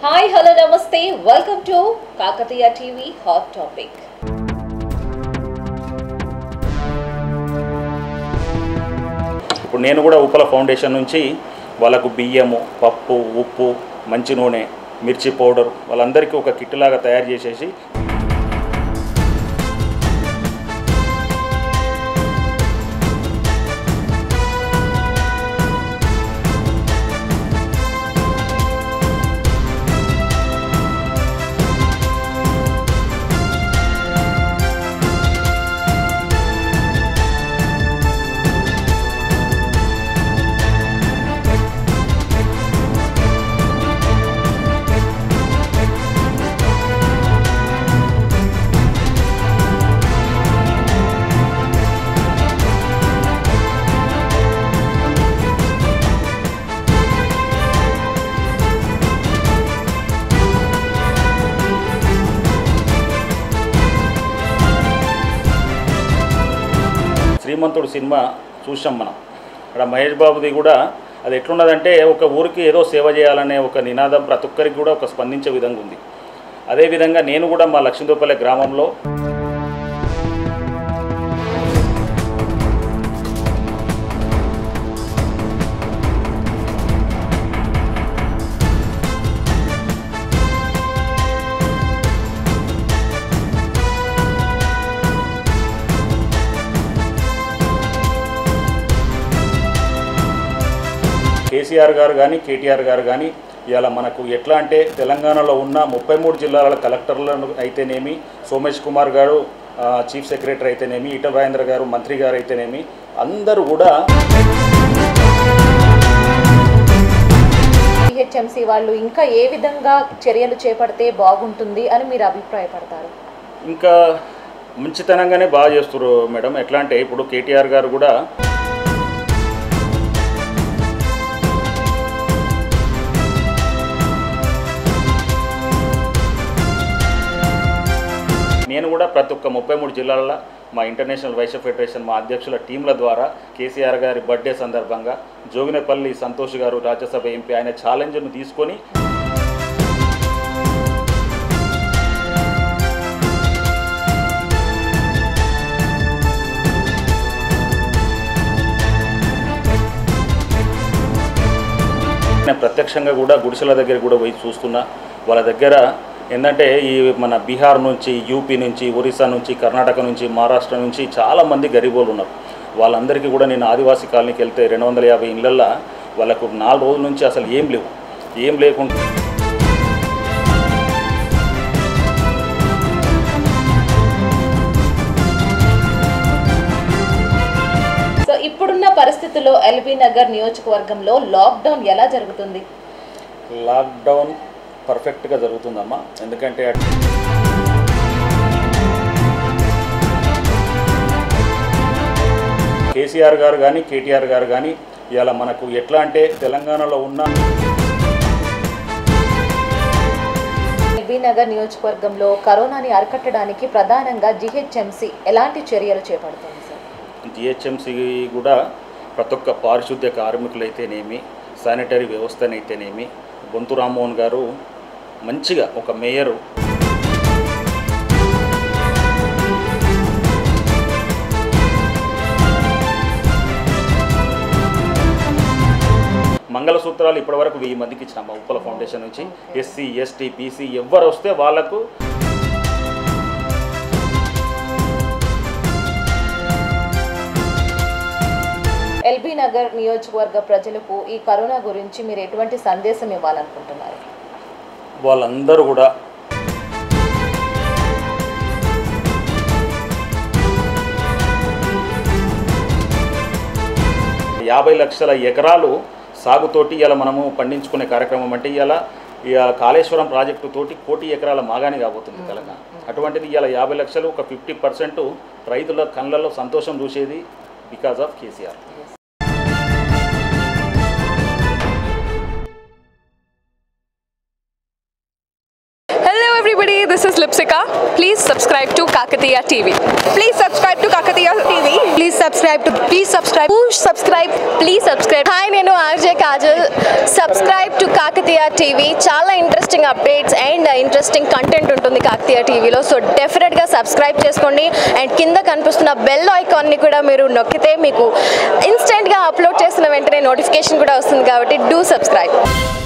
Hi hello నమస్తే welcome to Kakatiya TV hot topic ఇప్పుడు నేను కూడా ఉప్పల ఫౌండేషన్ నుంచి వాళ్ళకు బియ్యము పప్పు ఉప్పు మంచి నూనె మిర్చి పౌడర్ వాళ్ళందరికీ ఒక కిట్ లాగా తయారు చేసేసి శ్రీమంతుడు సినిమా చూసాం మనం ఇక్కడ మహేష్ బాబుది కూడా అది ఎట్లున్నదంటే ఒక ఊరికి ఏదో సేవ చేయాలనే ఒక నినాదం ప్రతి ఒక్కరికి కూడా ఒక స్పందించే విధంగా ఉంది అదేవిధంగా నేను కూడా మా లక్ష్మీదోపల్లి గ్రామంలో కేసీఆర్ గారు కానీ కేటీఆర్ గారు కానీ ఇవాళ మనకు ఎట్లా అంటే తెలంగాణలో ఉన్న ముప్పై మూడు జిల్లాల కలెక్టర్లను అయితేనేమి సోమేష్ కుమార్ గారు ఆ, చీఫ్ సెక్రటరీ అయితేనేమి ఈటల రాజేంద్ర గారు మంత్రి గారు అయితేనేమి అందరూ కూడా జిహెచ్ఎంసీ వాళ్ళు ఇంకా ఏ విధంగా చర్యలు చేపడితే బాగుంటుంది అని మీరు అభిప్రాయపడతారు ఇంకా మంచితనంగానే బాగా చేస్తారు మేడం ఎట్లా అంటే ఇప్పుడు కేటీఆర్ గారు కూడా నేను కూడా ప్రతి ఒక్క ముప్పై మూడు జిల్లాలలో మా ఇంటర్నేషనల్ వైశ్య ఫెడరేషన్ మా అధ్యక్షుల టీంల ద్వారా కేసీఆర్ గారి బర్త్డే సందర్భంగా జోగినపల్లి సంతోష్ గారు రాజ్యసభ ఎంపీ ఆయన ఛాలెంజ్ను తీసుకొని నేను ప్రత్యక్షంగా కూడా గుడిసెల దగ్గర కూడా పోయి చూస్తున్నా వాళ్ళ దగ్గర ఏంటంటే ఈ మన బీహార్ నుంచి యూపీ నుంచి ఒరిస్సా నుంచి కర్ణాటక నుంచి మహారాష్ట్ర నుంచి చాలామంది గరీబోలు ఉన్నారు వాళ్ళందరికీ కూడా నేను ఆదివాసీ కాలనీకి వెళ్తే రెండు వందల యాభై ఇళ్ళల్లో వాళ్ళకు నాలుగు రోజుల నుంచి అసలు ఏం లేవు ఏం లేకుండా సో ఇప్పుడున్న పరిస్థితుల్లో ఎల్బీ నగర్ నియోజకవర్గంలో లాక్డౌన్ ఎలా జరుగుతుంది లాక్డౌన్ పర్ఫెక్ట్గా జరుగుతుందమ్మా ఎందుకంటే అట్- కేసీఆర్ గారు కానీ కేటీఆర్ గారు కానీ ఇవాళ మనకు ఎట్లా అంటే తెలంగాణలో ఉన్న ఎల్బీ నగర్ నియోజకవర్గంలో కరోనాని అరికట్టడానికి ప్రధానంగా జిహెచ్ఎంసీ ఎలాంటి చర్యలు చేపడుతుంది సార్ జిహెచ్ఎంసి కూడా ప్రతి ఒక్క పారిశుద్ధ్య కార్మికులైతేనేమి శానిటరీ వ్యవస్థనైతేనేమి గొంతు రామ్మోహన్ గారు మంచిగా ఒక మేయరు మంగళసూత్రాలు ఇప్పటివరకు వెయ్యి మందికి ఇచ్చినాం మా ఉప్పల ఫౌండేషన్ నుంచి ఎస్సీ ఎస్టీ బీసీ ఎవరు వస్తే వాళ్ళకు ఎల్బీ నగర్ నియోజకవర్గ ప్రజలకు ఈ కరోనా గురించి మీరు ఎటువంటి సందేశం ఇవ్వాలనుకుంటున్నారు వాళ్ళందరూ కూడా యాభై లక్షల ఎకరాలు సాగుతోటి ఇలా మనము పండించుకునే కార్యక్రమం అంటే ఇలా ఇవాళ కాళేశ్వరం ప్రాజెక్టు తోటి కోటి ఎకరాల మాగాని కాబోతుంది తెలంగాణ అటువంటిది ఇవాళ యాభై లక్షలు ఒక ఫిఫ్టీ పర్సెంట్ రైతుల కళ్ళల్లో సంతోషం చూసేది because of KCR Hello everybody, this is Lipsika. Please subscribe to Kakatiya TV. Please subscribe to Kakatiya TV. Please subscribe to please subscribe. Push subscribe. Please subscribe. Hi, నేను RJ Kajal subscribe to Kakatiya Kakatiya TV చాలా interesting updates and interesting content ఉంటుంది కాకతీయ టీవీలో so డెఫినెట్గా subscribe చేసుకోండి and కింద కనిపిస్తున్న bell ఐకాన్ని కూడా మీరు నొక్కితే మీకు ఇన్స్టెంట్గా అప్లోడ్ చేసిన వెంటనే నోటిఫికేషన్ కూడా వస్తుంది కాబట్టి డూ సబ్స్క్రైబ్